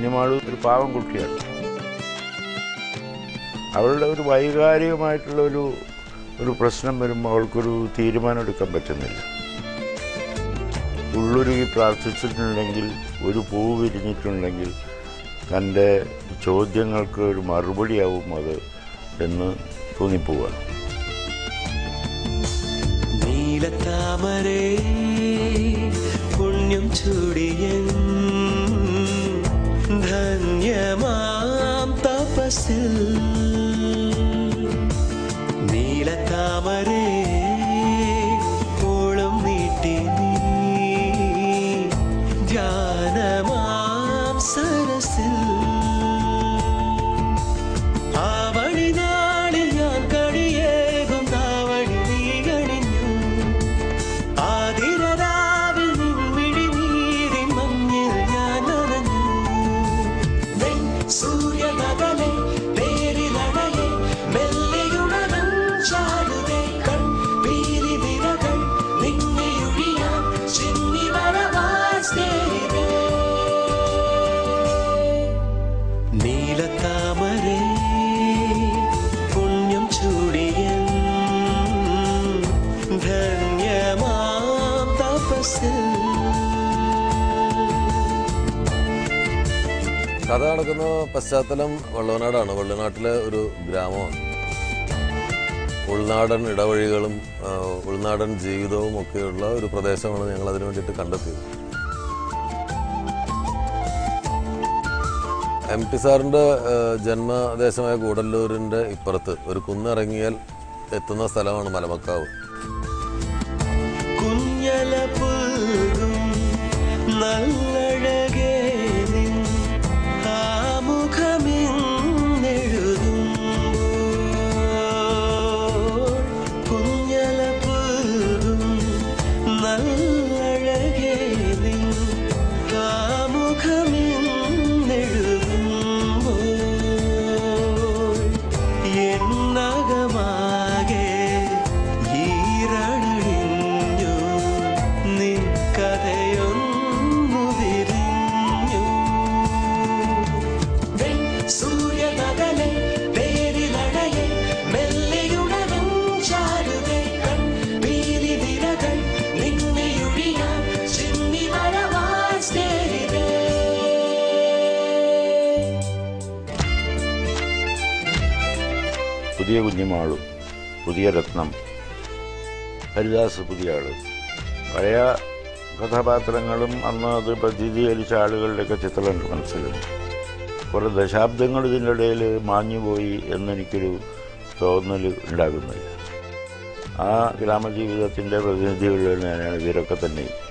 കുഞ്ഞുമാള് ഒരു പാവം കുട്ടിയാണ് അവളുടെ ഒരു വൈകാരികമായിട്ടുള്ള ഒരു ഒരു പ്രശ്നം വരുമ്പോൾ അവൾക്കൊരു തീരുമാനം എടുക്കാൻ പറ്റുന്നില്ല ഉള്ളുരുകി പ്രാർത്ഥിച്ചിട്ടുണ്ടെങ്കിൽ ഒരു പൂവ് വിരിഞ്ഞിട്ടുണ്ടെങ്കിൽ തൻ്റെ ചോദ്യങ്ങൾക്ക് ഒരു മറുപടിയാവും അത് എന്ന് തോന്നിപ്പോവാണ് നീലത്താമരേ പുണ്യം ചൂടിയൻ ധന്യമാം തപസ്സിൽ നീലത്താമരേ ഓളം നീട്ടി നീ ധ്യാനമാം സരസിൽ ആവണി നാളിൽ ഞാൻ കണിയേകും താവണി നീ കണിഞ്ഞു ആതിരരാവിൽ നിൻമിഴി നീരിൻ മഞ്ഞിൽ ഞാൻ നനഞ്ഞു വെൺ സൂര്യനകലെ നേരിലടയെ മെല്ലെയുണരും ചാടുതേ കൺ പീലി നിരകൾ നിന്നെയൊഴിയാൻ ചിന്നി വരവാൻ സ്നേഹിതേ നീലത്താമരേ പുണ്യം ചൂടിയൻ ധന്യമാം തപസ്സിൽ കഥ നടക്കുന്ന പശ്ചാത്തലം വള്ളനാടാണ് വള്ളനാട്ടിലെ ഒരു ഗ്രാമമാണ് ഉൾനാടൻ ഇടവഴികളും ആ, ഉൾനാടൻ ജീവിതവും ഒക്കെയുള്ള ഒരു പ്രദേശമാണ് ഞങ്ങൾ അതിനു വേണ്ടിയിട്ട് കണ്ടെത്തിയത് എം ടി സാറിൻ്റെ ആ, ജന്മദേശമായ കൂടല്ലൂരിൻ്റെ ഇപ്പുറത്ത് ഒരു കുന്നിറങ്ങിയാൽ എത്തുന്ന സ്ഥലമാണ് മലമക്കാവ് കുഞ്ഞല പുൽകും നല്ലഴകേ നിൻ ആമുഖമിന്നെഴുതുമ്പോൾ കുഞ്ഞല പുൽകും നല്ലഴകേ നിൻ ആമുഖമിന്നെഴുതുമ്പോൾ എന്നകമാകെ ഈരണഴിഞ്ഞു നിൻ കഥയൊന്നു വിരിഞ്ഞു വെൺ സൂര്യനകലെ പേരിലടയെ മെല്ലെയുണരും ചാരുതേ കൺ പീലി നിരകൾ നിന്നെയൊഴിയാൻ ചിന്നി വരവാൻ സ്നേഹിതേ പുതിയ കുഞ്ഞുമാളും പുതിയ രത്നം ഹരിദാസ് പുതിയ ആള് പഴയ കഥാപാത്രങ്ങളും അന്ന് അത് പ്രതിനിധീകരിച്ച ആളുകളുടെയൊക്കെ ചിത്രമുണ്ട് മനസ്സിലുണ്ട് കുറേ ദശാബ്ദങ്ങൾ ഇതിൻ്റെ ഇടയിൽ മാഞ്ഞുപോയി എന്നെനിക്കൊരു തോന്നൽ ഉണ്ടാകുന്നില്ല ആ ഗ്രാമജീവിതത്തിൻ്റെ പ്രതിനിധികൾ തന്നെയാണ് ഇവരൊക്കെ തന്നെ